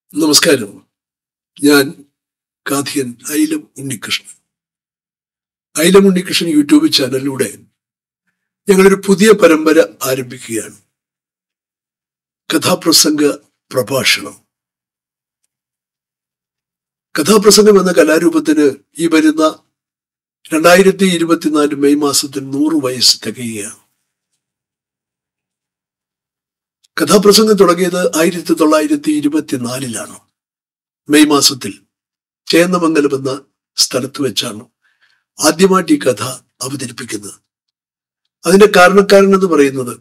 നമസ്കാരം ഞാൻ കാഥിയൻ ഐലം ഉണ്ണികൃഷ്ണൻ ഐലം ഉണ്ണികൃഷ്ണൻ യൂട്യൂബ് ചാനലിലൂടെ ഞങ്ങളൊരു പുതിയ പരമ്പര ആരംഭിക്കുകയാണ് കഥാപ്രസംഗ പ്രഭാഷണം കഥാപ്രസംഗം എന്ന കലാരൂപത്തിന് ഈ വരുന്ന രണ്ടായിരത്തി ഇരുപത്തിനാല് മെയ് മാസത്തിൽ നൂറ് വയസ്സ് തികയുകയാണ് കഥാപ്രസംഗം തുടങ്ങിയത് ആയിരത്തി തൊള്ളായിരത്തി ഇരുപത്തിനാലിലാണ് മെയ് മാസത്തിൽ ചേന്നമംഗലം എന്ന സ്ഥലത്ത് വെച്ചാണ് ആദ്യമായിട്ട് ഈ കഥ അവതരിപ്പിക്കുന്നത് അതിന്റെ കാരണക്കാരൻ എന്ന് പറയുന്നത്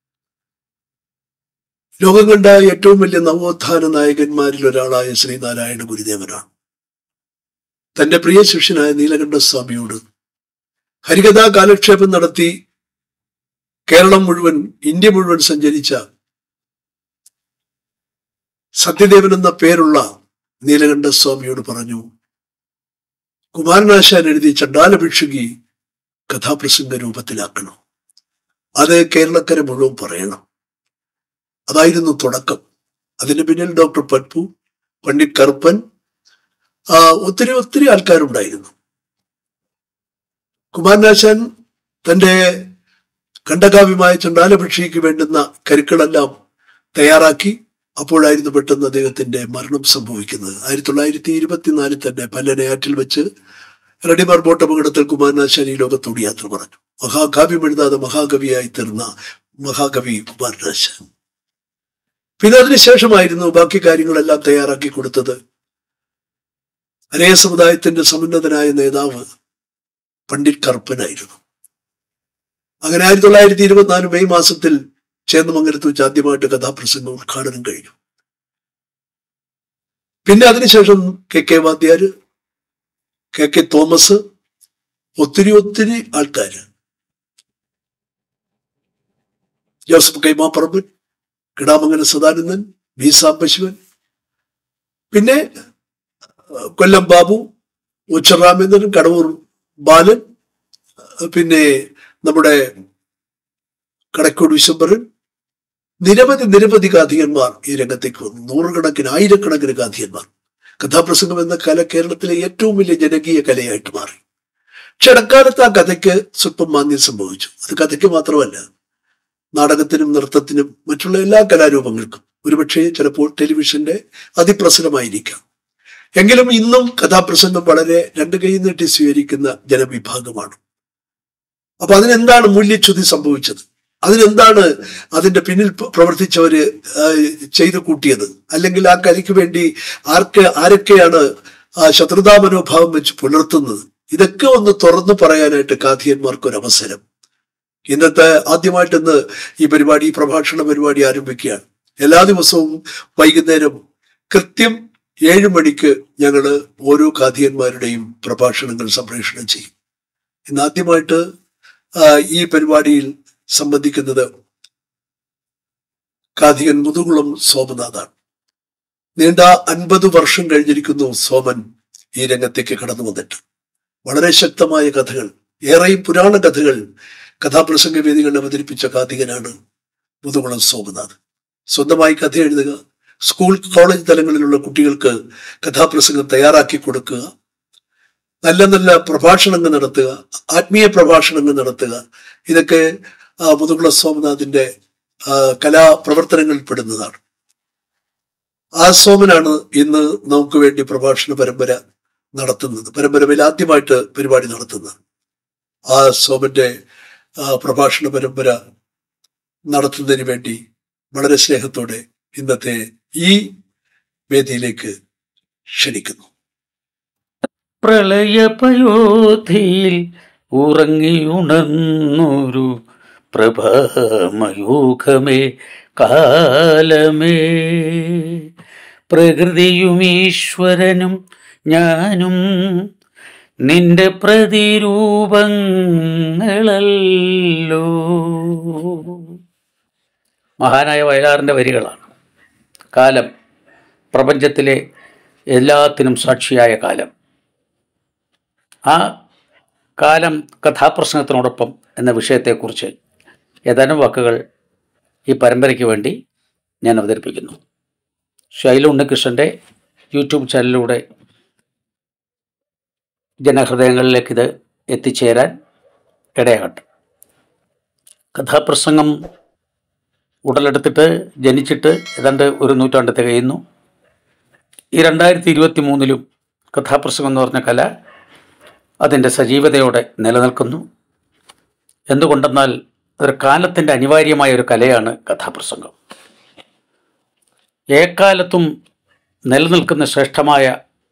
ലോകം കണ്ട ഏറ്റവും വലിയ നവോത്ഥാന നായകന്മാരിൽ ഒരാളായ ശ്രീനാരായണ ഗുരുദേവനാണ് തന്റെ പ്രിയ ശിഷ്യനായ നീലകണ്ഠസ്വാമിയോട് ഹരികഥാ കാലക്ഷേപം നടത്തി കേരളം മുഴുവൻ ഇന്ത്യ മുഴുവൻ സഞ്ചരിച്ച സത്യദേവൻ എന്ന പേരുള്ള നീലകണ്ഠസ്വാമിയോട് പറഞ്ഞു കുമാരനാശാൻ എഴുതി ചണ്ടാലഭിക്ഷുകി കഥാപ്രസംഗ രൂപത്തിലാക്കണം അത് കേരളക്കര മുഴുവൻ പറയണം അതായിരുന്നു തുടക്കം അതിന് പിന്നിൽ ഡോക്ടർ പത്പു പണ്ഡിറ്റ് കറുപ്പൻ ആ ഒത്തിരി ഒത്തിരി ആൾക്കാരുണ്ടായിരുന്നു കുമാരനാശാൻ തന്റെ ഖണ്ഡകാവ്യമായ ചണ്ടാലഭിക്ഷയ്ക്ക് വേണ്ടുന്ന കരുക്കളെല്ലാം തയ്യാറാക്കി അപ്പോഴായിരുന്നു പെട്ടെന്ന് അദ്ദേഹത്തിന്റെ മരണം സംഭവിക്കുന്നത് ആയിരത്തി തൊള്ളായിരത്തി ഇരുപത്തിനാലിൽ തന്നെ പല്ലനയാറ്റിൽ വെച്ച് റെഡിമർ ബോട്ട് അപകടത്തിൽ കുമാരനാശാൻ ഈ ലോകത്തോട് യാത്ര പറഞ്ഞു മഹാകാവ്യം എഴുതാതെ മഹാകവിയായി തീർന്ന മഹാകവി കുമാരനാശാൻ പിന്നെ അതിനുശേഷമായിരുന്നു ബാക്കി കാര്യങ്ങളെല്ലാം തയ്യാറാക്കി കൊടുത്തത് അനേക സമുദായത്തിന്റെ സമുന്നതനായ നേതാവ് പണ്ഡിറ്റ് കറുപ്പനായിരുന്നു അങ്ങനെ ആയിരത്തി തൊള്ളായിരത്തി ഇരുപത്തിനാല് മെയ് മാസത്തിൽ ചേന്നമംഗലത്ത് വെച്ച് ആദ്യമായിട്ട് കഥാപ്രസംഗം ഉദ്ഘാടനം കഴിഞ്ഞു പിന്നെ അതിനുശേഷം K K Vadhyar K K Thomas ഒത്തിരി ഒത്തിരി ആൾക്കാർ ജോസഫ് കൈമാപ്പറമ്പൻ കിടാമംഗല സദാനന്ദൻ വി സാംബശിവൻ പിന്നെ കൊല്ലം ബാബു ഉച്ചറാമേന്ദ്രൻ കടവൂർ ബാലൻ പിന്നെ നമ്മുടെ കടക്കോട് വിശംബരൻ നിരവധി നിരവധി കാഥികന്മാർ ഈ രംഗത്തേക്ക് വന്നു നൂറുകണക്കിന് ആയിരക്കണക്കിന് കാഥികന്മാർ കഥാപ്രസംഗം എന്ന കല കേരളത്തിലെ ഏറ്റവും വലിയ ജനകീയ കലയായിട്ട് മാറി പക്ഷെ ഇടക്കാലത്ത് ആ കഥയ്ക്ക് സ്വല്പം മാന്യം സംഭവിച്ചു അത് കഥയ്ക്ക് മാത്രമല്ല നാടകത്തിനും നൃത്തത്തിനും മറ്റുള്ള എല്ലാ കലാരൂപങ്ങൾക്കും ഒരുപക്ഷെ ചിലപ്പോൾ ടെലിവിഷന്റെ അതിപ്രസരമായിരിക്കാം എങ്കിലും ഇന്നും കഥാപ്രസംഗം വളരെ രണ്ട് കൈ നീട്ടി സ്വീകരിക്കുന്ന ജനവിഭാഗമാണ് അപ്പൊ അതിനെന്താണ് മൂല്യച്യുതി സംഭവിച്ചത് അതിനെന്താണ് അതിന്റെ പിന്നിൽ പ്രവർത്തിച്ചവര് ചെയ്തു കൂട്ടിയത് അല്ലെങ്കിൽ ആ കലിക്ക് വേണ്ടി ആർക്ക് ആരൊക്കെയാണ് ആ ശത്രുതാ മനോഭാവം വെച്ച് പുലർത്തുന്നത് ഇതൊക്കെ ഒന്ന് തുറന്നു പറയാനായിട്ട് കാഥിയന്മാർക്ക് ഒരു അവസരം ഇന്നത്തെ ആദ്യമായിട്ട് ഇന്ന് ഈ പരിപാടി ഈ പ്രഭാഷണ പരിപാടി ആരംഭിക്കുകയാണ് എല്ലാ ദിവസവും വൈകുന്നേരം കൃത്യം ഏഴ് മണിക്ക് ഞങ്ങൾ ഓരോ കാഥിയന്മാരുടെയും പ്രഭാഷണങ്ങൾ സംപ്രേഷണം ചെയ്യും ഇന്ന് ആദ്യമായിട്ട് ഈ പരിപാടിയിൽ സംബന്ധിക്കുന്നത് കാഥികൻ മുതുകുളം സോമനാഥാണ് നീണ്ട അൻപത് വർഷം കഴിഞ്ഞിരിക്കുന്നു സോമൻ ഈ രംഗത്തേക്ക് കടന്നു വന്നിട്ട് വളരെ ശക്തമായ കഥകൾ ഏറെയും പുരാണ കഥകൾ കഥാപ്രസംഗ വേദികളിൽ അവതരിപ്പിച്ച കാഥികനാണ് മുതുകുളം സോമനാഥ് സ്വന്തമായി കഥ എഴുതുക സ്കൂൾ കോളേജ് തലങ്ങളിലുള്ള കുട്ടികൾക്ക് കഥാപ്രസംഗം തയ്യാറാക്കി കൊടുക്കുക നല്ല നല്ല പ്രഭാഷണങ്ങൾ നടത്തുക ആത്മീയ പ്രഭാഷണങ്ങൾ നടത്തുക ഇതൊക്കെ മുതുകുള സോമനാഥിന്റെ കലാപ്രവർത്തനങ്ങളിൽ പെടുന്നതാണ് ആ സോമനാണ് ഇന്ന് നമുക്ക് വേണ്ടി പ്രഭാഷണ പരമ്പര നടത്തുന്നത് പരമ്പരയിൽ ആദ്യമായിട്ട് പരിപാടി നടത്തുന്നത് ആ സോമന്റെ പ്രഭാഷണ പരമ്പര നടത്തുന്നതിന് വേണ്ടി വളരെ സ്നേഹത്തോടെ ഇന്നത്തെ ഈ വേദിയിലേക്ക് ക്ഷണിക്കുന്നു പ്രളയപയോധിയിൽ ഉറങ്ങിയുണർന്നൊരു പ്രഭാമയൂഖമേ കാലമേ പ്രകൃതിയും ഈശ്വരനും ഞാനും നിന്റെ പ്രതിരൂപങ്ങളല്ലോ മഹാനായ വയലാറിൻ്റെ വരികളാണ് കാലം പ്രപഞ്ചത്തിലെ എല്ലാത്തിനും സാക്ഷിയായ കാലം ആ കാലം കഥാപ്രസംഗത്തിനോടൊപ്പം എന്ന വിഷയത്തെക്കുറിച്ച് ഏതാനും വാക്കുകൾ ഈ പരമ്പരയ്ക്ക് വേണ്ടി ഞാൻ അവതരിപ്പിക്കുന്നു ശൈല ഉണ്ണികൃഷ്ണൻ്റെ യൂട്യൂബ് ചാനലിലൂടെ ജനഹൃദയങ്ങളിലേക്ക് ഇത് എത്തിച്ചേരാൻ ഇടയാകട്ടെ കഥാപ്രസംഗം ഉടലെടുത്തിട്ട് ജനിച്ചിട്ട് ഏതാണ്ട് ഒരു നൂറ്റാണ്ട് തികയുന്നു ഈ രണ്ടായിരത്തി ഇരുപത്തി മൂന്നിലും കഥാപ്രസംഗം എന്ന് പറഞ്ഞ കല അതിൻ്റെ സജീവതയോടെ നിലനിൽക്കുന്നു എന്തുകൊണ്ടെന്നാൽ അതൊരു കാലത്തിൻ്റെ അനിവാര്യമായ ഒരു കലയാണ് കഥാപ്രസംഗം ഏക്കാലത്തും നിലനിൽക്കുന്ന ശ്രേഷ്ഠമായ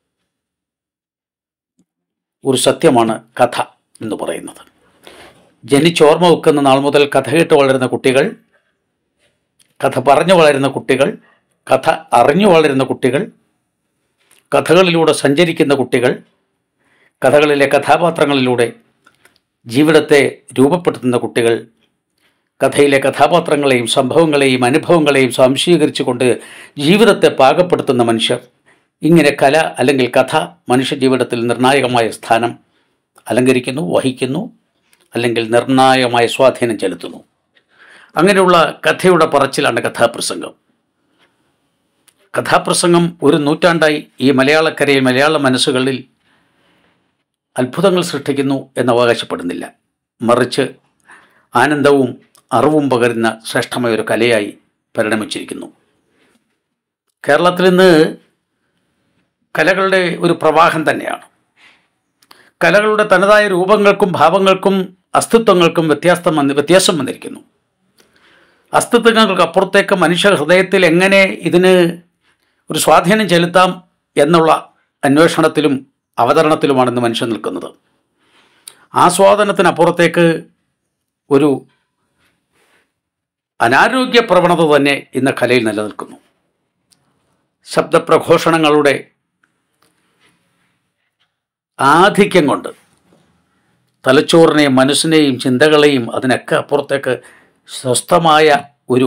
ഒരു സത്യമാണ് കഥ എന്ന് പറയുന്നത് ജനിച്ചോർമ്മ വെക്കുന്ന നാൾ മുതൽ കഥ കേട്ട് വളരുന്ന കുട്ടികൾ കഥ പറഞ്ഞു വളരുന്ന കുട്ടികൾ കഥ അറിഞ്ഞു വളരുന്ന കുട്ടികൾ കഥകളിലൂടെ സഞ്ചരിക്കുന്ന കുട്ടികൾ കഥകളിലെ കഥാപാത്രങ്ങളിലൂടെ ജീവിതത്തെ രൂപപ്പെടുത്തുന്ന കുട്ടികൾ കഥയിലെ കഥാപാത്രങ്ങളെയും സംഭവങ്ങളെയും അനുഭവങ്ങളെയും സംശീകരിച്ചുകൊണ്ട് ജീവിതത്തെ പാകപ്പെടുത്തുന്ന മനുഷ്യർ ഇങ്ങനെ കല അല്ലെങ്കിൽ കഥ മനുഷ്യ ജീവിതത്തിൽ നിർണായകമായ സ്ഥാനം അലങ്കരിക്കുന്നു വഹിക്കുന്നു അല്ലെങ്കിൽ നിർണായകമായ സ്വാധീനം ചെലുത്തുന്നു അങ്ങനെയുള്ള കഥയുടെ പറച്ചിലാണ് കഥാപ്രസംഗം കഥാപ്രസംഗം ഒരു നൂറ്റാണ്ടായി ഈ മലയാളക്കരയിൽ മലയാള മനസ്സുകളിൽ അത്ഭുതങ്ങൾ സൃഷ്ടിക്കുന്നു എന്ന് അവകാശപ്പെടുന്നില്ല മറിച്ച് ആനന്ദവും അറിവും പകരുന്ന ശ്രേഷ്ഠമായ ഒരു കലയായി പരിണമിച്ചിരിക്കുന്നു കേരളത്തിൽ ഇന്ന് കലകളുടെ ഒരു പ്രവാഹം തന്നെയാണ് കലകളുടെ തനതായ രൂപങ്ങൾക്കും ഭാവങ്ങൾക്കും അസ്തിത്വങ്ങൾക്കും വ്യത്യാസം വന്ന് വ്യത്യാസം വന്നിരിക്കുന്നു അസ്തിത്വങ്ങൾക്ക് അപ്പുറത്തേക്ക് മനുഷ്യ ഹൃദയത്തിൽ എങ്ങനെ ഇതിന് ഒരു സ്വാധീനം ചെലുത്താം എന്നുള്ള അന്വേഷണത്തിലും അവതരണത്തിലുമാണ് ഇന്ന് മനുഷ്യൻ നിൽക്കുന്നത് ആസ്വാദനത്തിനപ്പുറത്തേക്ക് ഒരു അനാരോഗ്യ പ്രവണത തന്നെ ഇന്ന് കലയിൽ നിലനിൽക്കുന്നു ശബ്ദപ്രഘോഷണങ്ങളുടെ ആധിക്യം കൊണ്ട് തലച്ചോറിനെയും മനസ്സിനെയും ചിന്തകളെയും അതിനൊക്കെ അപ്പുറത്തേക്ക് സ്വസ്ഥമായ ഒരു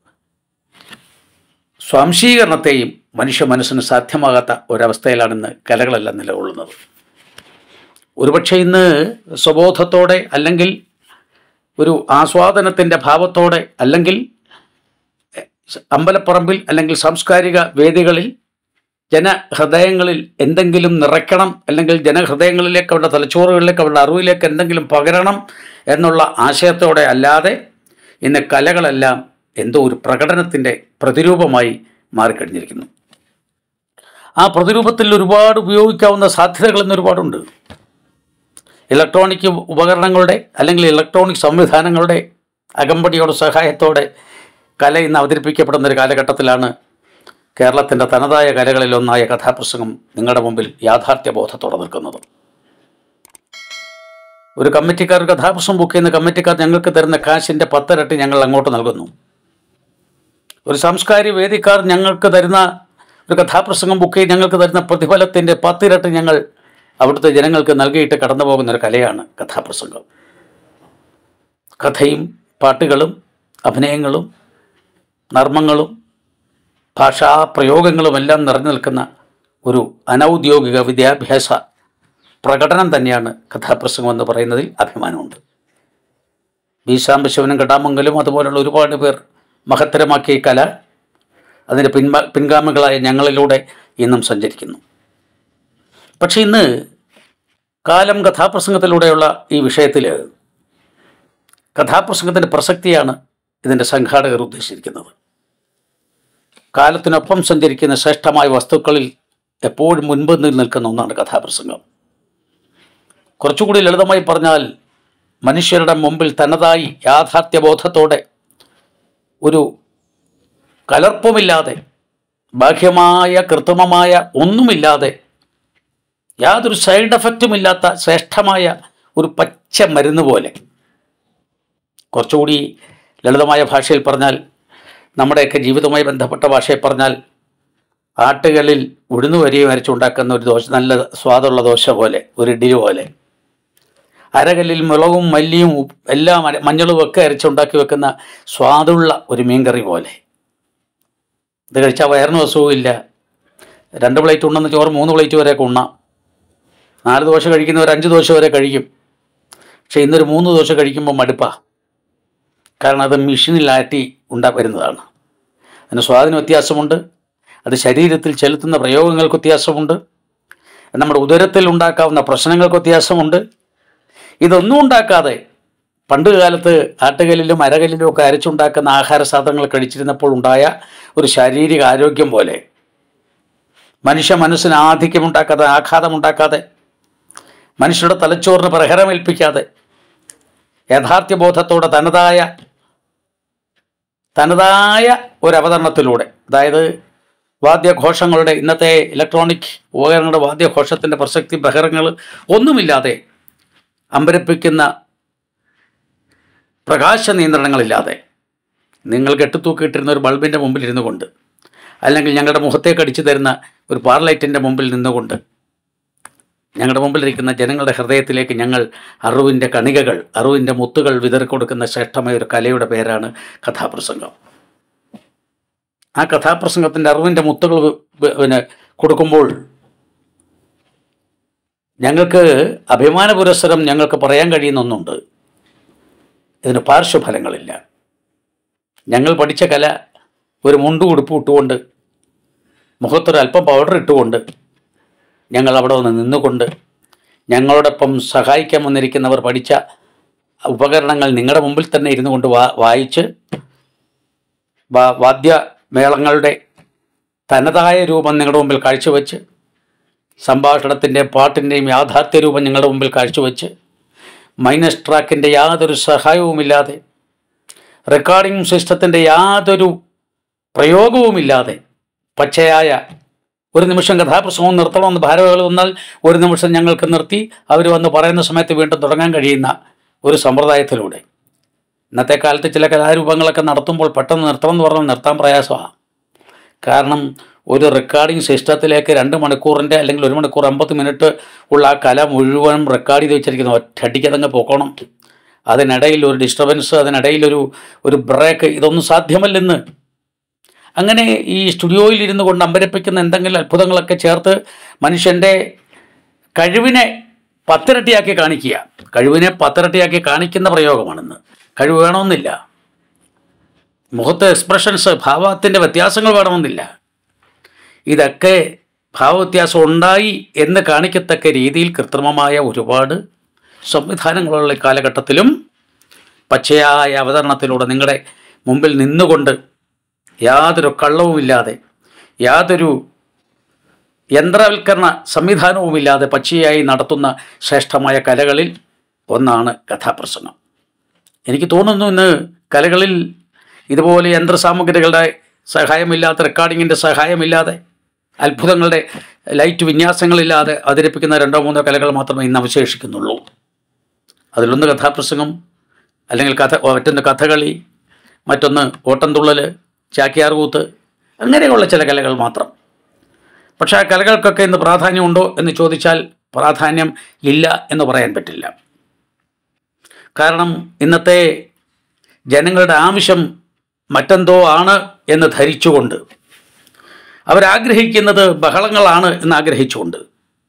സ്വാംശീകരണത്തെയും മനുഷ്യ മനസ്സിന് സാധ്യമാകാത്ത ഒരവസ്ഥയിലാണ് ഇന്ന് കലകളെല്ലാം നിലകൊള്ളുന്നത് ഒരുപക്ഷെ ഇന്ന് സ്വബോധത്തോടെ അല്ലെങ്കിൽ ഒരു ആസ്വാദനത്തിൻ്റെ ഭാവത്തോടെ അല്ലെങ്കിൽ അമ്പലപ്പറമ്പിൽ അല്ലെങ്കിൽ സാംസ്കാരിക വേദികളിൽ ജനഹൃദയങ്ങളിൽ എന്തെങ്കിലും നിറയ്ക്കണം അല്ലെങ്കിൽ ജനഹൃദയങ്ങളിലേക്ക് അവരുടെ തലച്ചോറുകളിലേക്ക് അവരുടെ അറിവിലേക്ക് എന്തെങ്കിലും പകരണം എന്നുള്ള ആശയത്തോടെ അല്ലാതെ ഇന്ന് കലകളെല്ലാം എന്തോ ഒരു പ്രകടനത്തിൻ്റെ പ്രതിരൂപമായി മാറിക്കഴിഞ്ഞിരിക്കുന്നു ആ പ്രതിരൂപത്തിൽ ഒരുപാട് ഉപയോഗിക്കാവുന്ന സാധ്യതകൾ ഇന്ന് ഒരുപാടുണ്ട് ഇലക്ട്രോണിക് ഉപകരണങ്ങളുടെ അല്ലെങ്കിൽ ഇലക്ട്രോണിക് സംവിധാനങ്ങളുടെ അകമ്പടിയോടെ സഹായത്തോടെ കല ഇന്ന് അവതരിപ്പിക്കപ്പെടുന്ന ഒരു കാലഘട്ടത്തിലാണ് കേരളത്തിൻ്റെ തനതായ കലകളിലൊന്നായ കഥാപ്രസംഗം നിങ്ങളുടെ മുമ്പിൽ യാഥാർത്ഥ്യബോധത്തോടെ നിൽക്കുന്നത് ഒരു കമ്മിറ്റിക്കാർ കഥാപ്രസംഗം ബുക്ക് ചെയ്യുന്ന കമ്മിറ്റിക്കാർ ഞങ്ങൾക്ക് തരുന്ന കാശിൻ്റെ പത്തിരട്ടി ഞങ്ങൾ അങ്ങോട്ട് നൽകുന്നു ഒരു സാംസ്കാരിക വേദിക്കാർ ഞങ്ങൾക്ക് തരുന്ന ഒരു കഥാപ്രസംഗം ബുക്ക് ചെയ്ത് ഞങ്ങൾക്ക് തരുന്ന പ്രതിഫലത്തിൻ്റെ പത്തിരട്ടി ഞങ്ങൾ അവിടുത്തെ ജനങ്ങൾക്ക് നൽകിയിട്ട് കടന്നു പോകുന്ന ഒരു കലയാണ് കഥാപ്രസംഗം കഥയും പാട്ടുകളും അഭിനയങ്ങളും നർമ്മങ്ങളും ഭാഷാ പ്രയോഗങ്ങളുമെല്ലാം നിറഞ്ഞു നിൽക്കുന്ന ഒരു അനൗദ്യോഗിക വിദ്യാഭ്യാസ പ്രകടനം തന്നെയാണ് കഥാപ്രസംഗം എന്ന് പറയുന്നതിൽ അഭിമാനമുണ്ട് ബി സാംബശിവനും കടാമംഗലും അതുപോലുള്ള ഒരുപാട് പേർ മഹത്തരമാക്കിയ ഈ കല അതിൻ്റെ പിൻബ പിൻഗാമികളായ ഞങ്ങളിലൂടെ ഇന്നും സഞ്ചരിക്കുന്നു പക്ഷെ ഇന്ന് കാലം കഥാപ്രസംഗത്തിലൂടെയുള്ള ഈ വിഷയത്തിൽ കഥാപ്രസംഗത്തിൻ്റെ പ്രസക്തിയാണ് ഇതിൻ്റെ സംഘാടകർ ഉദ്ദേശിച്ചിരിക്കുന്നത് കാലത്തിനൊപ്പം സഞ്ചരിക്കുന്ന ശ്രേഷ്ഠമായ വസ്തുക്കളിൽ എപ്പോഴും മുൻപന്തിൽ നിൽക്കുന്ന ഒന്നാണ് കഥാപ്രസംഗം കുറച്ചുകൂടി ലളിതമായി പറഞ്ഞാൽ മനുഷ്യരുടെ മുമ്പിൽ തനതായി യാഥാർത്ഥ്യബോധത്തോടെ ഒരു കലർപ്പമില്ലാതെ ബാഹ്യമായ കൃത്രിമമായ ഒന്നുമില്ലാതെ യാതൊരു സൈഡ് എഫക്റ്റും ഇല്ലാത്ത ശ്രേഷ്ഠമായ ഒരു പച്ച മരുന്ന് പോലെ കുറച്ചുകൂടി ലളിതമായ ഭാഷയിൽ പറഞ്ഞാൽ നമ്മുടെയൊക്കെ ജീവിതവുമായി ബന്ധപ്പെട്ട ഭാഷയിൽ പറഞ്ഞാൽ ആട്ടുകളിൽ ഉഴുന്നു വരിയും അരച്ചുണ്ടാക്കുന്ന ഒരു ദോശ നല്ല സ്വാദുള്ള ദോശ പോലെ ഒരു ഇഡ്ഡലി പോലെ അരകല്ലിൽ മുളകും മല്ലിയും ഉപ്പ് എല്ലാം അര- മഞ്ഞളും ഒക്കെ അരച്ചുണ്ടാക്കി വെക്കുന്ന സ്വാദുള്ള ഒരു മീൻകറി പോലെ ഇത് കഴിച്ചാൽ വയറിന് അസുഖമില്ല രണ്ട് പ്ലേറ്റ് ഉണ്ടെന്ന് ചോറ് മൂന്ന് പ്ലേറ്റ് വരെയൊക്കെ ഉണ്ണാം നാല് ദോശ കഴിക്കുന്നവർ അഞ്ച് ദോശ വരെ കഴിക്കും പക്ഷേ ഇന്നൊരു മൂന്ന് ദോശ കഴിക്കുമ്പോൾ മടുപ്പാ കാരണം അത് മെഷീനിലാട്ടി ഉണ്ടാ വരുന്നതാണ് അതിന് സ്വാദിന് വ്യത്യാസമുണ്ട് അത് ശരീരത്തിൽ ചെലുത്തുന്ന പ്രയോഗങ്ങൾക്ക് വ്യത്യാസമുണ്ട് നമ്മുടെ ഉദരത്തിൽ ഉണ്ടാക്കാവുന്ന പ്രശ്നങ്ങൾക്ക് വ്യത്യാസമുണ്ട് ഇതൊന്നും ഉണ്ടാക്കാതെ പണ്ട് കാലത്ത് ആട്ടുകല്ലിലും അരകല്ലിലും ഒക്കെ അരച്ചുണ്ടാക്കുന്ന ആഹാര സാധനങ്ങൾ കഴിച്ചിരുന്നപ്പോൾ ഉണ്ടായ ഒരു ശാരീരിക ആരോഗ്യം പോലെ മനുഷ്യ മനസ്സിന് ആധിക്യമുണ്ടാക്കാതെ ആഘാതമുണ്ടാക്കാതെ മനുഷ്യരുടെ തലച്ചോറിന് പ്രഹരമേൽപ്പിക്കാതെ യാഥാർത്ഥ്യബോധത്തോടെ തനതായ തനതായ ഒരു അവതരണത്തിലൂടെ അതായത് വാദ്യഘോഷങ്ങളുടെ ഇന്നത്തെ ഇലക്ട്രോണിക് ഉപകരണങ്ങളുടെ വാദ്യഘോഷത്തിൻ്റെ പ്രസക്തി ബഹരങ്ങൾ ഒന്നുമില്ലാതെ അമ്പരപ്പിക്കുന്ന പ്രകാശ നിയന്ത്രണങ്ങളില്ലാതെ നിങ്ങൾ കെട്ടിത്തൂക്കിയിട്ടിരുന്ന ഒരു ബൾബിൻ്റെ മുമ്പിൽ ഇരുന്നു കൊണ്ട് അല്ലെങ്കിൽ ഞങ്ങളുടെ മുഖത്തേക്ക് അടിച്ചു തരുന്ന ഒരു പാർലൈറ്റിൻ്റെ മുമ്പിൽ നിന്നുകൊണ്ട് ഞങ്ങളുടെ മുമ്പിലിരിക്കുന്ന ജനങ്ങളുടെ ഹൃദയത്തിലേക്ക് ഞങ്ങൾ അറിവിൻ്റെ കണികകൾ അറിവിൻ്റെ മുത്തുകൾ വിതറിക്കൊടുക്കുന്ന ശ്രേഷ്ഠമായ ഒരു കലയുടെ പേരാണ് കഥാപ്രസംഗം ആ കഥാപ്രസംഗത്തിൻ്റെ അറിവിൻ്റെ മുത്തുകൾ വി- വി- പിന്നെ കൊടുക്കുമ്പോൾ ഞങ്ങൾക്ക് അഭിമാന പുരസ്സരം ഞങ്ങൾക്ക് പറയാൻ കഴിയുന്ന ഒന്നുണ്ട് ഇതിന് പാർശ്വഫലങ്ങളില്ല ഞങ്ങൾ പഠിച്ച കല ഒരു മുണ്ടു ഉടുപ്പ് ഇട്ടുകൊണ്ട് മുഖത്തൊരു അല്പം പൗഡർ ഇട്ടുകൊണ്ട് ഞങ്ങൾ അവിടെ വന്ന് നിന്നുകൊണ്ട് ഞങ്ങളോടൊപ്പം സഹായിക്കാൻ വന്നിരിക്കുന്നവർ പഠിച്ച ഉപകരണങ്ങൾ നിങ്ങളുടെ മുമ്പിൽ തന്നെ ഇരുന്നു കൊണ്ട് വാ വായിച്ച് വാ വാദ്യമേളങ്ങളുടെ തനതായ രൂപം നിങ്ങളുടെ മുമ്പിൽ കാഴ്ചവെച്ച് സംഭാഷണത്തിൻ്റെയും പാട്ടിൻ്റെയും യാഥാർത്ഥ്യ രൂപം നിങ്ങളുടെ മുമ്പിൽ കാഴ്ചവെച്ച് മൈനസ് ട്രാക്കിൻ്റെ യാതൊരു സഹായവുമില്ലാതെ റെക്കോർഡിംഗ് സിസ്റ്റത്തിൻ്റെ യാതൊരു പ്രയോഗവുമില്ലാതെ പച്ചയായ ഒരു നിമിഷം കഥാപ്രസംഗം നിർത്തണമെന്ന് ഭാരവാഹികൾ വന്നാൽ ഒരു നിമിഷം ഞങ്ങൾക്ക് നിർത്തി അവർ വന്ന് പറയുന്ന സമയത്ത് വീണ്ടും തുടങ്ങാൻ കഴിയുന്ന ഒരു സമ്പ്രദായത്തിലൂടെ ഇന്നത്തെ കാലത്ത് ചില കലാരൂപങ്ങളൊക്കെ നടത്തുമ്പോൾ പെട്ടെന്ന് നിർത്തണം എന്ന് പറഞ്ഞാൽ നിർത്താൻ പ്രയാസമാണ് കാരണം ഒരു റെക്കോർഡിംഗ് സിസ്റ്റത്തിലേക്ക് രണ്ട് മണിക്കൂറിൻ്റെ അല്ലെങ്കിൽ ഒരു മണിക്കൂർ അമ്പത് മിനിറ്റ് ഉള്ള ആ കല മുഴുവൻ റെക്കോർഡ് ചെയ്ത് വെച്ചിരിക്കുന്നു ഒറ്റയടിക്ക് അതങ്ങ് പോക്കണം അതിനിടയിൽ ഒരു ഡിസ്റ്റർബൻസ് അതിനിടയിൽ ഒരു ഒരു ബ്രേക്ക് ഇതൊന്നും സാധ്യമല്ലെന്ന് അങ്ങനെ ഈ സ്റ്റുഡിയോയിൽ ഇരുന്നു കൊണ്ട് അമ്പരപ്പിക്കുന്ന എന്തെങ്കിലും അത്ഭുതങ്ങളൊക്കെ ചേർത്ത് മനുഷ്യൻ്റെ കഴിവിനെ പത്തിരട്ടിയാക്കി കാണിക്കുക കഴിവിനെ പത്തിരട്ടിയാക്കി കാണിക്കുന്ന പ്രയോഗമാണെന്ന് കഴിവ് വേണമെന്നില്ല മുഖത്ത് എക്സ്പ്രഷൻസ് ഭാവത്തിൻ്റെ വ്യത്യാസങ്ങൾ വേണമെന്നില്ല ഇതൊക്കെ ഭാവവ്യത്യാസം ഉണ്ടായി എന്ന് കാണിക്കത്തക്ക രീതിയിൽ കൃത്രിമമായ ഒരുപാട് സംവിധാനങ്ങളുള്ള ഈ കാലഘട്ടത്തിലും പച്ചയായ അവതരണത്തിലൂടെ നിങ്ങളുടെ മുമ്പിൽ നിന്നുകൊണ്ട് യാതൊരു കള്ളവുമില്ലാതെ യാതൊരു യന്ത്രവൽക്കരണ സംവിധാനവുമില്ലാതെ പച്ചയായി നടത്തുന്ന ശ്രേഷ്ഠമായ കലകളിൽ ഒന്നാണ് കഥാപ്രസംഗം എനിക്ക് തോന്നുന്നു ഇന്ന് കലകളിൽ ഇതുപോലെ യന്ത്രസാമഗ്രികളുടെ സഹായമില്ലാത്ത റെക്കോർഡിങ്ങിൻ്റെ സഹായമില്ലാതെ അത്ഭുതങ്ങളുടെ ലൈറ്റ് വിന്യാസങ്ങളില്ലാതെ അവതരിപ്പിക്കുന്ന രണ്ടോ മൂന്നോ കലകൾ മാത്രമേ ഇന്ന് അവശേഷിക്കുന്നുള്ളൂ അതിലൊന്ന് കഥാപ്രസംഗം അല്ലെങ്കിൽ കഥ മറ്റൊന്ന് കഥകളി മറ്റൊന്ന് ഓട്ടംതുള്ളൽ ചാക്യാർകൂത്ത് അങ്ങനെയുള്ള ചില കലകൾ മാത്രം പക്ഷേ ആ കലകൾക്കൊക്കെ ഇന്ന് പ്രാധാന്യമുണ്ടോ എന്ന് ചോദിച്ചാൽ പ്രാധാന്യം ഇല്ല എന്ന് പറയാൻ പറ്റില്ല കാരണം ഇന്നത്തെ ജനങ്ങളുടെ ആവശ്യം മറ്റെന്തോ ആണ് എന്ന് ധരിച്ചുകൊണ്ട് അവരാഗ്രഹിക്കുന്നത് ബഹളങ്ങളാണ് എന്ന് ആഗ്രഹിച്ചുകൊണ്ട്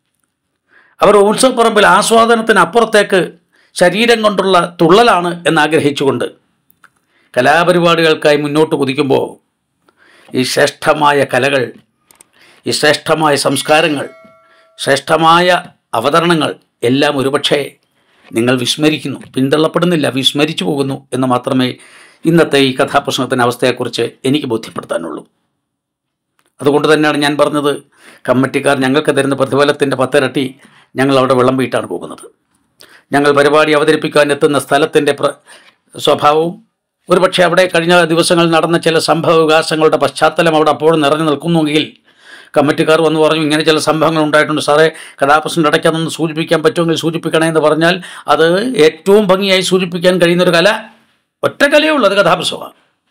അവർ ഉത്സവപ്പറമ്പിൽ ആസ്വാദനത്തിന് അപ്പുറത്തേക്ക് ശരീരം കൊണ്ടുള്ള തുള്ളലാണ് എന്ന് ആഗ്രഹിച്ചുകൊണ്ട് കലാപരിപാടികൾക്കായി മുന്നോട്ട് കുതിക്കുമ്പോൾ ഈ ശ്രേഷ്ഠമായ കലകൾ ഈ ശ്രേഷ്ഠമായ സംസ്കാരങ്ങൾ ശ്രേഷ്ഠമായ അവതരണങ്ങൾ എല്ലാം ഒരുപക്ഷെ നിങ്ങൾ വിസ്മരിക്കുന്നു പിന്തള്ളപ്പെടുന്നില്ല വിസ്മരിച്ചു പോകുന്നു എന്ന് മാത്രമേ ഇന്നത്തെ ഈ കഥാപ്രസംഗത്തിൻ്റെ അവസ്ഥയെക്കുറിച്ച് എനിക്ക് ബോധ്യപ്പെടുത്താനുള്ളൂ അതുകൊണ്ട് തന്നെയാണ് ഞാൻ പറഞ്ഞത് കമ്മിറ്റിക്കാർ ഞങ്ങൾക്ക് തരുന്ന പ്രതിഫലത്തിൻ്റെ പത്തിരട്ടി ഞങ്ങൾ അവിടെ വിളമ്പിയിട്ടാണ് പോകുന്നത് ഞങ്ങൾ പരിപാടി അവതരിപ്പിക്കാൻ എത്തുന്ന സ്ഥലത്തിൻ്റെ പ്ര സ്വഭാവവും ഒരുപക്ഷെ അവിടെ കഴിഞ്ഞ ദിവസങ്ങളിൽ നടന്ന ചില സംഭവ വികാസങ്ങളുടെ പശ്ചാത്തലം അവിടെ അപ്പോഴും നിറഞ്ഞു നിൽക്കുന്നുവെങ്കിൽ കമ്മിറ്റിക്കാർ വന്ന് പറഞ്ഞു ഇങ്ങനെ ചില സംഭവങ്ങൾ ഉണ്ടായിട്ടുണ്ട് സാറേ കഥാപ്രസംഗം ഇടയ്ക്ക് അതൊന്ന് സൂചിപ്പിക്കാൻ പറ്റുമെങ്കിൽ സൂചിപ്പിക്കണേ എന്ന് പറഞ്ഞാൽ അത് ഏറ്റവും ഭംഗിയായി സൂചിപ്പിക്കാൻ കഴിയുന്ന ഒരു കല ഒറ്റ കലയേ ഉള്ളൂ അത് കഥാപ്രസവമാണ്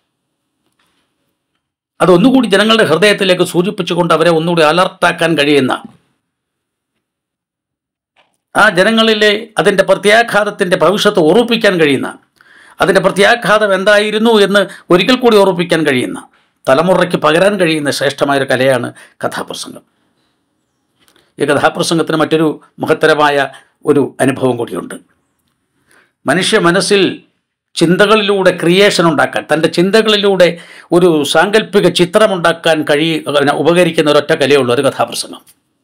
അതൊന്നുകൂടി ജനങ്ങളുടെ ഹൃദയത്തിലേക്ക് സൂചിപ്പിച്ചുകൊണ്ട് അവരെ ഒന്നുകൂടി അലർട്ടാക്കാൻ കഴിയുന്ന ആ ജനങ്ങളിലെ അതിൻ്റെ പ്രത്യാഘാതത്തിൻ്റെ ഭവിഷ്യത്ത് ഓർമ്മിപ്പിക്കാൻ കഴിയുന്ന അതിൻ്റെ പ്രത്യാഘാതം എന്തായിരുന്നു എന്ന് ഒരിക്കൽ കൂടി ഓർമ്മിപ്പിക്കാൻ കഴിയുന്ന തലമുറയ്ക്ക് പകരാൻ കഴിയുന്ന ശ്രേഷ്ഠമായൊരു കലയാണ് കഥാപ്രസംഗം ഈ കഥാപ്രസംഗത്തിന് മറ്റൊരു മഹത്തരമായ ഒരു അനുഭവം കൂടിയുണ്ട് മനുഷ്യ മനസ്സിൽ ചിന്തകളിലൂടെ ക്രിയേഷൻ ഉണ്ടാക്കാൻ തൻ്റെ ചിന്തകളിലൂടെ ഒരു സാങ്കല്പിക ചിത്രമുണ്ടാക്കാൻ കഴിയ ഉപകരിക്കുന്ന ഒരൊറ്റ കലയുള്ളൂ ഒരു കഥാപ്രസംഗം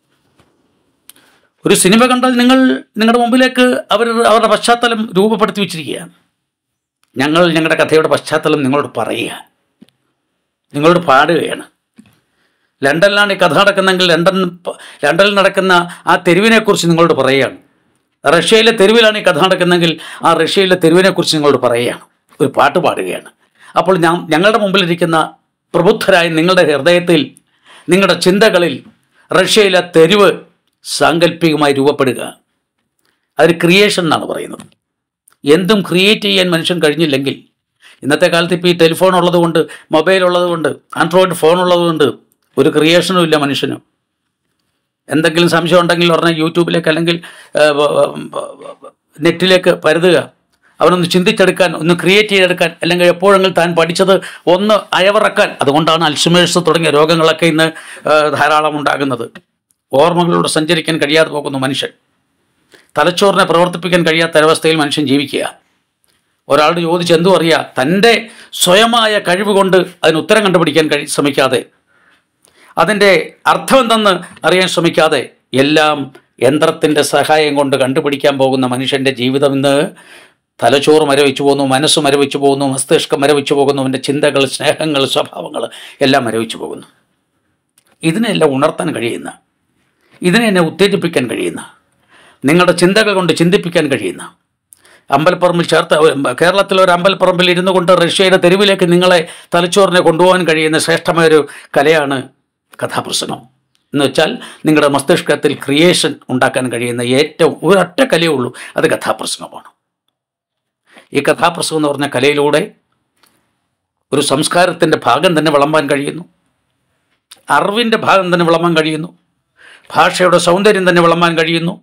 ഒരു സിനിമ കണ്ടാൽ നിങ്ങൾ നിങ്ങളുടെ മുമ്പിലേക്ക് അവർ അവരുടെ പശ്ചാത്തലം രൂപപ്പെടുത്തി വെച്ചിരിക്കുകയാണ് ഞങ്ങൾ ഞങ്ങളുടെ കഥയുടെ പശ്ചാത്തലം നിങ്ങളോട് പറയുക നിങ്ങളോട് പാടുകയാണ് ലണ്ടനിലാണ് ഈ കഥ നടക്കുന്നെങ്കിൽ ലണ്ടൻ പ- ലണ്ടനിൽ നടക്കുന്ന ആ തെരുവിനെക്കുറിച്ച് നിങ്ങളോട് പറയുകയാണ് റഷ്യയിലെ തെരുവിലാണ് ഈ കഥ നടക്കുന്നെങ്കിൽ ആ റഷ്യയിലെ തെരുവിനെക്കുറിച്ച് നിങ്ങളോട് പറയുകയാണ് ഒരു പാട്ട് പാടുകയാണ് അപ്പോൾ ഞാൻ ഞങ്ങളുടെ മുമ്പിലിരിക്കുന്ന പ്രബുദ്ധരായ നിങ്ങളുടെ ഹൃദയത്തിൽ നിങ്ങളുടെ ചിന്തകളിൽ റഷ്യയിലെ തെരുവ് സാങ്കല്പികമായി രൂപപ്പെടുക അതൊരു ക്രിയേഷൻ എന്നാണ് പറയുന്നത് എന്തും ക്രിയേറ്റ് ചെയ്യാൻ മനുഷ്യൻ കഴിഞ്ഞില്ലെങ്കിൽ ഇന്നത്തെ കാലത്ത് ഇപ്പോൾ ഈ ടെലിഫോൺ ഉള്ളതുകൊണ്ട് മൊബൈൽ ഉള്ളതുകൊണ്ട് ആൻഡ്രോയിഡ് ഫോൺ ഉള്ളതുകൊണ്ട് ഒരു ക്രിയേഷനും ഇല്ല മനുഷ്യന് എന്തെങ്കിലും സംശയം ഉണ്ടെങ്കിൽ ഉടനെ യൂട്യൂബിലേക്ക് അല്ലെങ്കിൽ ആ, വ- വ- വ- നെറ്റിലേക്ക് പരുതുക അവനൊന്ന് ചിന്തിച്ചെടുക്കാൻ ഒന്ന് ക്രിയേറ്റ് ചെയ്തെടുക്കാൻ അല്ലെങ്കിൽ എപ്പോഴെങ്കിലും താൻ പഠിച്ചത് ഒന്ന് അയവിറക്കാൻ അതുകൊണ്ടാണ് അൽഷിമേഴ്സ് തുടങ്ങിയ രോഗങ്ങളൊക്കെ ഇന്ന് ആ, ധാരാളം ഉണ്ടാകുന്നത് ഓർമ്മകളിലൂടെ സഞ്ചരിക്കാൻ കഴിയാതെ പോകുന്നു മനുഷ്യൻ തലച്ചോറിനെ പ്രവർത്തിപ്പിക്കാൻ കഴിയാത്ത ഒരവസ്ഥയിൽ മനുഷ്യൻ ജീവിക്കുക ഒരാളോട് ചോദിച്ച് എന്തു അറിയുക തൻ്റെ സ്വയമായ കഴിവ് കൊണ്ട് അതിന് ഉത്തരം കണ്ടുപിടിക്കാൻ കഴി ശ്രമിക്കാതെ അതിൻ്റെ അർത്ഥം എന്തെന്ന് അറിയാൻ ശ്രമിക്കാതെ എല്ലാം യന്ത്രത്തിൻ്റെ സഹായം കൊണ്ട് കണ്ടുപിടിക്കാൻ പോകുന്ന മനുഷ്യൻ്റെ ജീവിതം ഇന്ന് തലച്ചോറ് മരവിച്ചു പോകുന്നു മനസ്സ് മരവിച്ചു പോകുന്നു മസ്തിഷ്കം മരവിച്ചു പോകുന്നു അവൻ്റെ ചിന്തകൾ സ്നേഹങ്ങൾ സ്വഭാവങ്ങൾ എല്ലാം മരവിച്ചു പോകുന്നു ഇതിനെല്ലാം ഉണർത്താൻ കഴിയുന്ന ഇതിനെ എന്നെ ഉത്തേജിപ്പിക്കാൻ കഴിയുന്ന നിങ്ങളുടെ ചിന്തകൾ കൊണ്ട് ചിന്തിപ്പിക്കാൻ കഴിയുന്ന അമ്പലപ്പറമ്പിൽ ചേർത്ത് കേരളത്തിലെ ഒരു അമ്പലപ്പറമ്പിൽ ഇരുന്നു കൊണ്ട് റഷ്യയുടെ തെരുവിലേക്ക് നിങ്ങളെ തലച്ചോറിനെ കൊണ്ടുപോകാൻ കഴിയുന്ന ശ്രേഷ്ഠമായ ഒരു കലയാണ് കഥാപ്രസംഗം എന്ന് വെച്ചാൽ നിങ്ങളുടെ മസ്തിഷ്കത്തിൽ ക്രിയേഷൻ ഉണ്ടാക്കാൻ കഴിയുന്ന ഏറ്റവും ഒരൊറ്റ കലയേ ഉള്ളൂ അത് കഥാപ്രസംഗമാണ് ഈ കഥാപ്രസംഗം എന്ന് പറഞ്ഞ കലയിലൂടെ ഒരു സംസ്കാരത്തിൻ്റെ ഭാഗം തന്നെ വിളമ്പാൻ കഴിയുന്നു അറിവിൻ്റെ ഭാഗം തന്നെ വിളമ്പാൻ കഴിയുന്നു ഭാഷയുടെ സൗന്ദര്യം തന്നെ വിളമ്പാൻ കഴിയുന്നു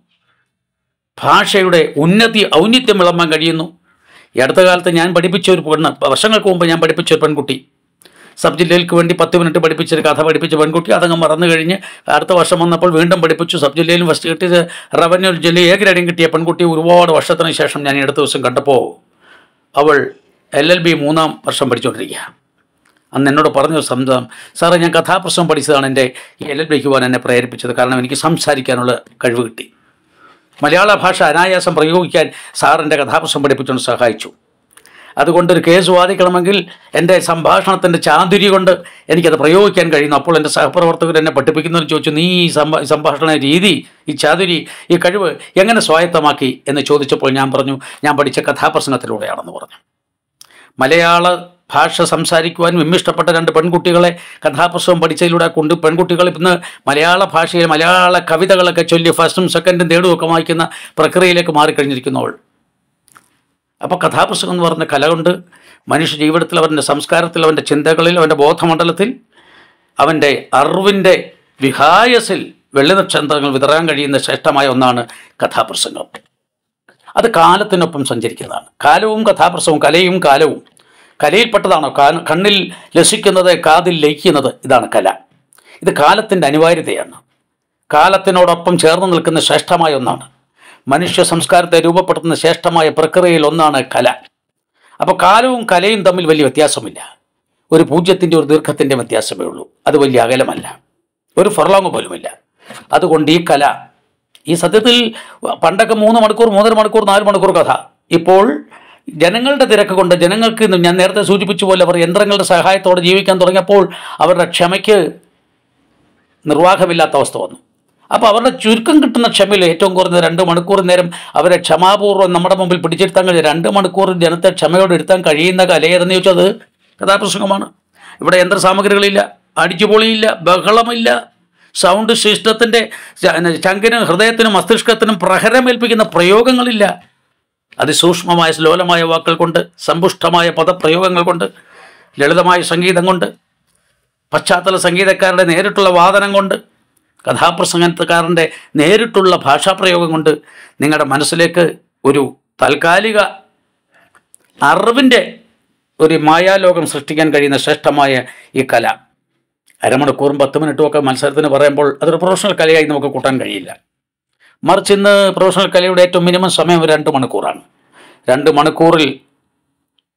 ഭാഷയുടെ ഉന്നതി ഔന്നിത്യം വിളമ്പാൻ കഴിയുന്നു ഈ അടുത്ത കാലത്ത് ഞാൻ പഠിപ്പിച്ച ഒരു പെണ്ണ് വർഷങ്ങൾക്ക് മുമ്പ് ഞാൻ പഠിപ്പിച്ച ഒരു പെൺകുട്ടി സബ് ജില്ലയിലേക്ക് വേണ്ടി പത്ത് മിനിറ്റ് പഠിപ്പിച്ചൊരു കഥ പഠിപ്പിച്ച പെൺകുട്ടി അതങ്ങ് മറന്നു കഴിഞ്ഞ് അടുത്ത വർഷം വന്നപ്പോൾ വീണ്ടും പഠിപ്പിച്ചു സബ് ജില്ലയിലും ഫസ്റ്റ് കിട്ടിയ റവന്യൂ ജില്ലയിൽ എ ഗ്രേഡും കിട്ടിയ പെൺകുട്ടി ഒരുപാട് വർഷത്തിന് ശേഷം ഞാൻ ഈ അടുത്ത ദിവസം കണ്ടപ്പോൾ അവൾ എൽ എൽ ബി മൂന്നാം വർഷം പഠിച്ചുകൊണ്ടിരിക്കുക അന്ന് എന്നോട് പറഞ്ഞു സംസാരം സാറേ ഞാൻ കഥാപ്രസംഗം പഠിച്ചതാണ് എൻ്റെ എൽ എൽ ബിക്ക് പോകാൻ എന്നെ പ്രേരിപ്പിച്ചത് കാരണം എനിക്ക് സംസാരിക്കാനുള്ള കഴിവ് കിട്ടി മലയാള ഭാഷ അനായാസം പ്രയോഗിക്കാൻ സാറിൻ്റെ കഥാപ്രസംഗം പഠിപ്പിച്ചുകൊണ്ട് സഹായിച്ചു അതുകൊണ്ട് ഒരു കേസ് വാദിക്കണമെങ്കിൽ എൻ്റെ സംഭാഷണത്തിൻ്റെ ചാതുരി കൊണ്ട് എനിക്കത് പ്രയോഗിക്കാൻ കഴിയുന്നു അപ്പോൾ എൻ്റെ സഹപ്രവർത്തകർ എന്നെ പഠിപ്പിക്കുന്നവർ ചോദിച്ചു നീ ഈ സംഭാ സംഭാഷണ രീതി ഈ ചാതുരി ഈ കഴിവ് എങ്ങനെ സ്വായത്തമാക്കി എന്ന് ചോദിച്ചപ്പോൾ ഞാൻ പറഞ്ഞു ഞാൻ പഠിച്ച കഥാപ്രസംഗത്തിലൂടെയാണെന്ന് പറഞ്ഞു മലയാള ഭാഷ സംസാരിക്കുവാൻ വിമ്മിഷ്ടപ്പെട്ട രണ്ട് പെൺകുട്ടികളെ കഥാപ്രസവം പഠിച്ചതിലൂടെ കൊണ്ട് പെൺകുട്ടികൾ ഇന്ന് മലയാള ഭാഷയിൽ മലയാള കവിതകളൊക്കെ ചൊല്ലി ഫസ്റ്റും സെക്കൻഡും തേർഡും ഒക്കെ വായിക്കുന്ന പ്രക്രിയയിലേക്ക് മാറിക്കഴിഞ്ഞിരിക്കുന്നവൾ അപ്പോൾ കഥാപ്രസംഗം എന്ന് പറഞ്ഞ കല കൊണ്ട് മനുഷ്യ ജീവിതത്തിൽ അവൻ്റെ സംസ്കാരത്തിൽ അവൻ്റെ ചിന്തകളിൽ അവൻ്റെ ബോധമണ്ഡലത്തിൽ അവൻ്റെ അറിവിൻ്റെ വിഹായസിൽ വെള്ളി നക്ഷത്രങ്ങൾ വിതറാൻ കഴിയുന്ന ശ്രേഷ്ഠമായ ഒന്നാണ് കഥാപ്രസംഗം അത് കാലത്തിനൊപ്പം സഞ്ചരിക്കുന്നതാണ് കാലവും കഥാപ്രസവവും കലയും കാലവും കലയിൽപ്പെട്ടതാണോ കാ- കണ്ണിൽ ലസിക്കുന്നത് കാതിൽ ലയിക്കുന്നത് ഇതാണ് കല ഇത് കാലത്തിൻ്റെ അനിവാര്യതയാണ് കാലത്തിനോടൊപ്പം ചേർന്ന് നിൽക്കുന്ന ശ്രേഷ്ഠമായ ഒന്നാണ് മനുഷ്യ സംസ്കാരത്തെ രൂപപ്പെടുത്തുന്ന ശ്രേഷ്ഠമായ പ്രക്രിയയിൽ ഒന്നാണ് കല അപ്പോൾ കാലവും കലയും തമ്മിൽ വലിയ വ്യത്യാസമില്ല ഒരു പൂജ്യത്തിൻ്റെ ഒരു ദീർഘത്തിൻ്റെ വ്യത്യാസമേ ഉള്ളൂ അത് വലിയ അകലമല്ല ഒരു ഫർലോങ് പോലുമില്ല അതുകൊണ്ട് ഈ കല ഈ സത്യത്തിൽ പണ്ടൊക്കെ മൂന്ന് മണിക്കൂർ മൂന്നര മണിക്കൂർ നാല് മണിക്കൂർ കഥ ഇപ്പോൾ ജനങ്ങളുടെ തിരക്ക് കൊണ്ട് ജനങ്ങൾക്ക് ഇന്ന് ഞാൻ നേരത്തെ സൂചിപ്പിച്ച പോലെ അവർ യന്ത്രങ്ങളുടെ സഹായത്തോടെ ജീവിക്കാൻ തുടങ്ങിയപ്പോൾ അവരുടെ ക്ഷമയ്ക്ക് നിർവാഹമില്ലാത്ത അവസ്ഥ വന്നു അപ്പോൾ അവരുടെ ചുരുക്കം കിട്ടുന്ന ക്ഷമയിൽ ഏറ്റവും കുറഞ്ഞ രണ്ട് മണിക്കൂർ നേരം അവരെ ക്ഷമാപൂർവ്വം നമ്മുടെ മുമ്പിൽ പിടിച്ചെടുത്താൻ കഴിയും രണ്ട് മണിക്കൂർ ജനത്തെ ക്ഷമയോടെ എടുത്താൻ കഴിയുന്ന കല ഏതെന്ന് ചോദിച്ചാൽ അത് കഥാപ്രസംഗമാണ് ഇവിടെ യന്ത്രസാമഗ്രികളില്ല അടിച്ചുപൊളിയില്ല ബഹളമില്ല സൗണ്ട് സിസ്റ്റത്തിൻ്റെ ചങ്കിനും ഹൃദയത്തിനും മസ്തിഷ്കത്തിനും പ്രഹരമേൽപ്പിക്കുന്ന പ്രയോഗങ്ങളില്ല അതിസൂക്ഷ്മമായ ശ്ലോലമായ വാക്കുകൾ കൊണ്ട് സമ്പുഷ്ടമായ പദപ്രയോഗങ്ങൾ കൊണ്ട് ലളിതമായ സംഗീതം കൊണ്ട് പശ്ചാത്തല സംഗീതക്കാരുടെ നേരിട്ടുള്ള വാദനം കൊണ്ട് കഥാപ്രസംഗക്കാരൻ്റെ നേരിട്ടുള്ള ഭാഷാപ്രയോഗം കൊണ്ട് നിങ്ങളുടെ മനസ്സിലേക്ക് ഒരു താൽക്കാലിക അറിവിൻ്റെ ഒരു മായാലോകം സൃഷ്ടിക്കാൻ കഴിയുന്ന ശ്രേഷ്ഠമായ ഈ കല അരമണിക്കൂറും പത്ത് മിനിറ്റും ഒക്കെ മത്സരത്തിന് പറയുമ്പോൾ അതൊരു പ്രൊഫഷണൽ കലയായി നമുക്ക് കൂട്ടാൻ കഴിയില്ല മറിച്ച് ഇന്ന് പ്രൊഫഷണൽ കലയുടെ ഏറ്റവും മിനിമം സമയം ഒരു രണ്ട് മണിക്കൂറാണ് രണ്ട് മണിക്കൂറിൽ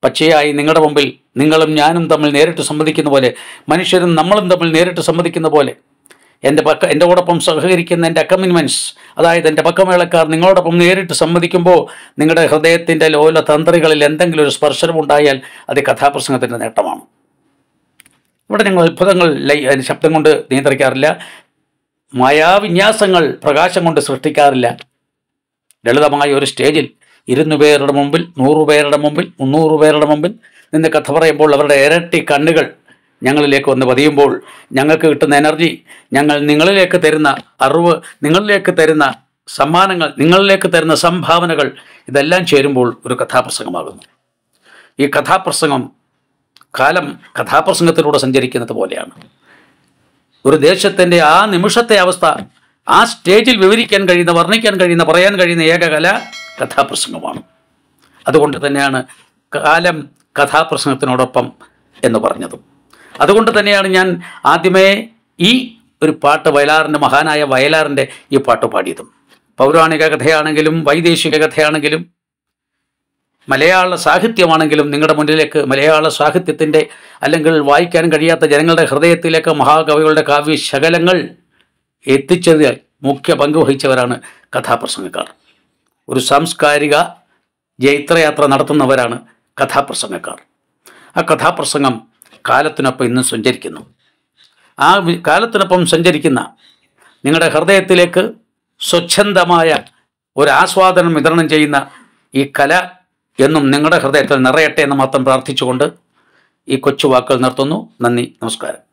പച്ചയായി നിങ്ങളുടെ മുമ്പിൽ നിങ്ങളും ഞാനും തമ്മിൽ നേരിട്ട് സംവദിക്കുന്ന പോലെ മനുഷ്യരും നമ്മളും തമ്മിൽ നേരിട്ട് സംവദിക്കുന്ന പോലെ എൻ്റെ പക്ക എൻ്റെ കൂടൊപ്പം സഹകരിക്കുന്ന എൻ്റെ അക്കമിൻമെൻറ്റ്സ് അതായത് എൻ്റെ പക്കമേളക്കാർ നിങ്ങളോടൊപ്പം നേരിട്ട് സംവദിക്കുമ്പോൾ നിങ്ങളുടെ ഹൃദയത്തിൻ്റെ ലോല തന്ത്രികളിൽ എന്തെങ്കിലും ഒരു സ്പർശനം ഉണ്ടായാൽ അത് കഥാപ്രസംഗത്തിൻ്റെ നേട്ടമാണ് ഇവിടെ ഞങ്ങൾ അത്ഭുതങ്ങൾ ലൈ അതിന് ശബ്ദം കൊണ്ട് നിയന്ത്രിക്കാറില്ല മായാവിന്യാസങ്ങൾ പ്രകാശം കൊണ്ട് സൃഷ്ടിക്കാറില്ല ലളിതമായ ഒരു സ്റ്റേജിൽ ഇരുന്നു പേരുടെ മുമ്പിൽ നൂറ് പേരുടെ മുമ്പിൽ മുന്നൂറ് പേരുടെ മുമ്പിൽ നിന്ന് കഥ പറയുമ്പോൾ അവരുടെ ഇരട്ടി കണ്ണുകൾ ഞങ്ങളിലേക്ക് വന്ന് പതിയുമ്പോൾ ഞങ്ങൾക്ക് കിട്ടുന്ന എനർജി ഞങ്ങൾ നിങ്ങളിലേക്ക് തരുന്ന അറിവ് നിങ്ങളിലേക്ക് തരുന്ന സമ്മാനങ്ങൾ നിങ്ങളിലേക്ക് തരുന്ന സംഭാവനകൾ ഇതെല്ലാം ചേരുമ്പോൾ ഒരു കഥാപ്രസംഗമാകുന്നു ഈ കഥാപ്രസംഗം കാലം കഥാപ്രസംഗത്തിലൂടെ സഞ്ചരിക്കുന്നത് പോലെയാണ് ഒരു ദേശത്തിൻ്റെ ആ നിമിഷത്തെ അവസ്ഥ ആ സ്റ്റേജിൽ വിവരിക്കാൻ കഴിയുന്ന വർണ്ണിക്കാൻ കഴിയുന്ന പറയാൻ കഴിയുന്ന ഏക കല കഥാപ്രസംഗമാണ് അതുകൊണ്ട് തന്നെയാണ് കാലം കഥാപ്രസംഗത്തിനോടൊപ്പം എന്ന് പറഞ്ഞതും അതുകൊണ്ട് തന്നെയാണ് ഞാൻ ആദ്യമേ ഈ ഒരു പാട്ട് വയലാറിൻ്റെ മഹാനായ വയലാറിൻ്റെ ഈ പാട്ട് പാടിയതും പൗരാണിക കഥയാണെങ്കിലും വൈദേശിക കഥയാണെങ്കിലും മലയാള സാഹിത്യമാണെങ്കിലും നിങ്ങളുടെ മുന്നിലേക്ക് മലയാള സാഹിത്യത്തിൻ്റെ അല്ലെങ്കിൽ വായിക്കാൻ കഴിയാത്ത ജനങ്ങളുടെ ഹൃദയത്തിലേക്ക് മഹാകവികളുടെ കാവ്യശകലങ്ങൾ എത്തിച്ചതിൽ മുഖ്യ പങ്ക് വഹിച്ചവരാണ് കഥാപ്രസംഗക്കാർ ഒരു സാംസ്കാരിക ജൈത്രയാത്ര നടത്തുന്നവരാണ് കഥാപ്രസംഗക്കാർ ആ കഥാപ്രസംഗം കാലത്തിനൊപ്പം ഇന്നും സഞ്ചരിക്കുന്നു ആ വി- കാലത്തിനൊപ്പം സഞ്ചരിക്കുന്ന നിങ്ങളുടെ ഹൃദയത്തിലേക്ക് സ്വച്ഛന്തമായ ഒരു ആസ്വാദനം വിതരണം ചെയ്യുന്ന ഈ കല എന്നും നിങ്ങളുടെ ഹൃദയത്തിൽ നിറയട്ടെ എന്ന് മാത്രം പ്രാർത്ഥിച്ചുകൊണ്ട് ഈ കൊച്ചു വാക്കുകൾ നിർത്തുന്നു നന്ദി നമസ്കാരം